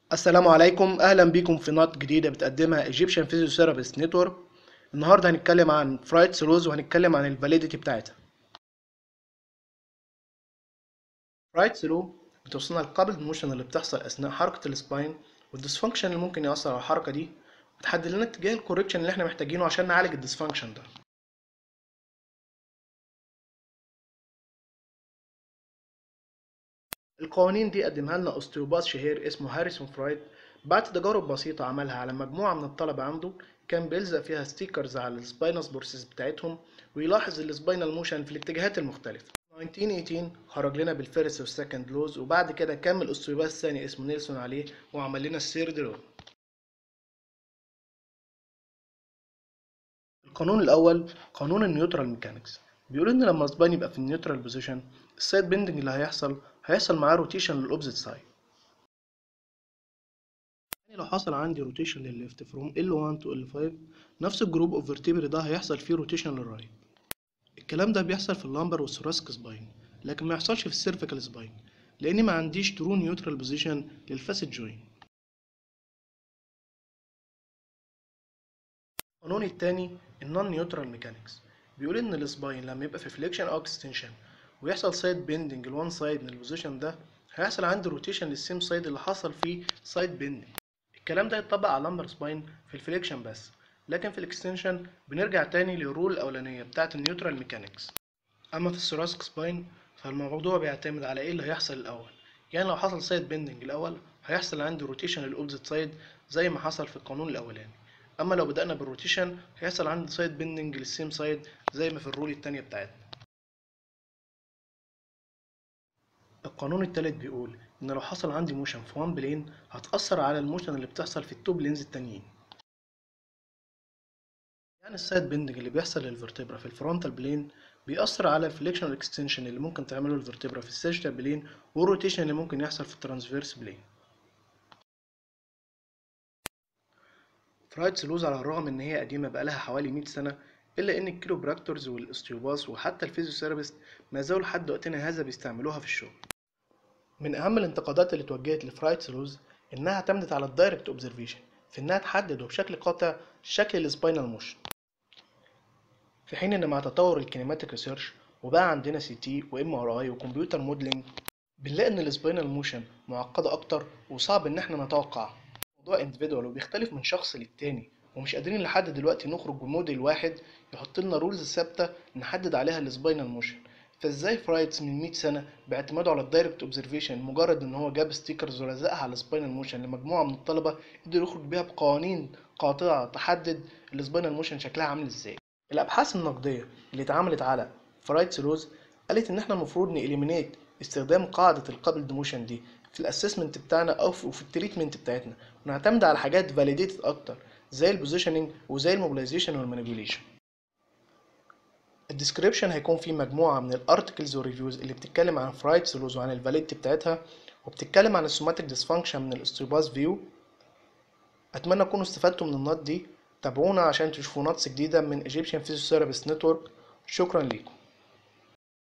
السلام عليكم اهلا بيكم في نقط جديده بتقدمها Egyptian Physiotherapist Network النهارده هنتكلم عن فرايد سيروز وهنتكلم عن الفاليديتي بتاعتها فرايد سيرو بتوصلنا القابل الموشن اللي بتحصل اثناء حركه السباين والديسفانكشن اللي ممكن يأثر على الحركه دي وتحدد لنا اتجاه الكوركشن اللي احنا محتاجينه عشان نعالج الديسفانكشن ده القوانين دي قدمها لنا أستيوباث شهير اسمه هاريسون فرايد بعد تجارب بسيطة عملها على مجموعة من الطلبة عنده كان بيلزق فيها ستيكرز على السباينس بورسز بتاعتهم ويلاحظ السباينال موشن في الاتجاهات المختلفة 1918 خرج لنا بالفيرست والسكند لوز وبعد كده كمل أستيوباث ثاني اسمه نيلسون عليه وعمل لنا السيرد لو القانون الأول قانون النيوترال ميكانكس بيقول إن لما السباين يبقى في النيوترال بوزيشن السايد بيندنج اللي هيحصل هيحصل معاه روتيشن للأوبزيت سايد يعني لو حصل عندي روتيشن للليفت فروم L1 to L5 نفس الجروب اوف فيرتيبري ده هيحصل فيه روتيشن للرايت الكلام ده بيحصل في اللامبر والثوراسيك سباين لكن ما يحصلش في السيرفيكال سباين لأن ما عنديش ترو نيوترال بوزيشن للفاسد جوين القانون التاني النون نيوترال ميكانكس بيقول ان السباين لما يبقى في فليكشن او اكستنشن ويحصل سايد بيندنج لوان سايد من البوزيشن ده هيحصل عندي روتيشن للسيم سايد اللي حصل فيه سايد بيندنج الكلام ده يتطبق على اللمبر سباين في الفليكشن بس لكن في الاكستنشن بنرجع تاني للرول الاولانيه بتاعه النيوترال ميكانكس اما في الثوراسيك سباين فالموضوع بيعتمد على ايه اللي هيحصل الاول يعني لو حصل سايد بيندنج الاول هيحصل عندي روتيشن للاوبزيت سايد زي ما حصل في القانون الاولاني اما لو بدأنا بالروتيشن هيحصل عندي سايد بيندنج للسيم سايد زي ما في الرول التانية بتاعتنا القانون التالت بيقول ان لو حصل عندي موشن في وان بلين هتأثر على الموشن اللي بتحصل في التو بلينز التانيين يعني السايد بيندنج اللي بيحصل للفرتبرا في الفرونتال بلين بيأثر على الفليكشن والاكستنشن اللي ممكن تعمله الفرتبرا في السيجيتال بلين والروتيشن اللي ممكن يحصل في الترانسفيرس بلين فرايد سلوز على الرغم ان هي قديمه بقالها حوالي 100 سنه الا ان الكيروبراكتورز والاستيوباث وحتى الفيزيوثيرابيست ما زالوا لحد وقتنا هذا بيستعملوها في الشغل من اهم الانتقادات اللي اتوجهت لفرايد سلوز انها اعتمدت على الدايركت اوبزرفيشن في انها تحدد وبشكل قاطع شكل السباينال موشن في حين ان مع تطور الكينيماتيك ريسيرش وبقى عندنا سي تي وام ار اي وكمبيوتر موديلنج بنلاقي ان السباينال موشن معقده اكتر وصعب ان احنا نتوقعها موضوع اندفيدوال وبيختلف من شخص للتاني ومش قادرين لحد دلوقتي نخرج بموديل واحد يحط لنا رولز ثابته نحدد عليها السباينال موشن فازاي فرايدز من 100 سنه باعتماده على الدايركت اوبزرفيشن مجرد ان هو جاب ستيكرز ولزقها على السباينال موشن لمجموعه من الطلبه قدر يخرج بيها بقوانين قاطعه تحدد السباينال موشن شكلها عامل ازاي الابحاث النقديه اللي اتعملت على فرايد سيروز قالت ان احنا المفروض نإليمينيت استخدام قاعده القابل موشن دي في الاسسمنت بتاعنا او في, في التريتمنت بتاعتنا ونعتمد على حاجات فاليديتد اكتر زي البوزيشننج وزي الموبيلايزيشن والمانيبيوليشن الديسكريبشن هيكون فيه مجموعه من الارتكلز والريفيوز اللي بتتكلم عن فرايد سيلوز وعن الفاليديتي بتاعتها وبتتكلم عن السوماتيك ديسفانكشن من الاستيوباث فيو اتمنى تكونوا استفدتوا من النوت دي تابعونا عشان تشوفوا نوتس جديده من Egyptian Physiotherapist Network شكرا ليكم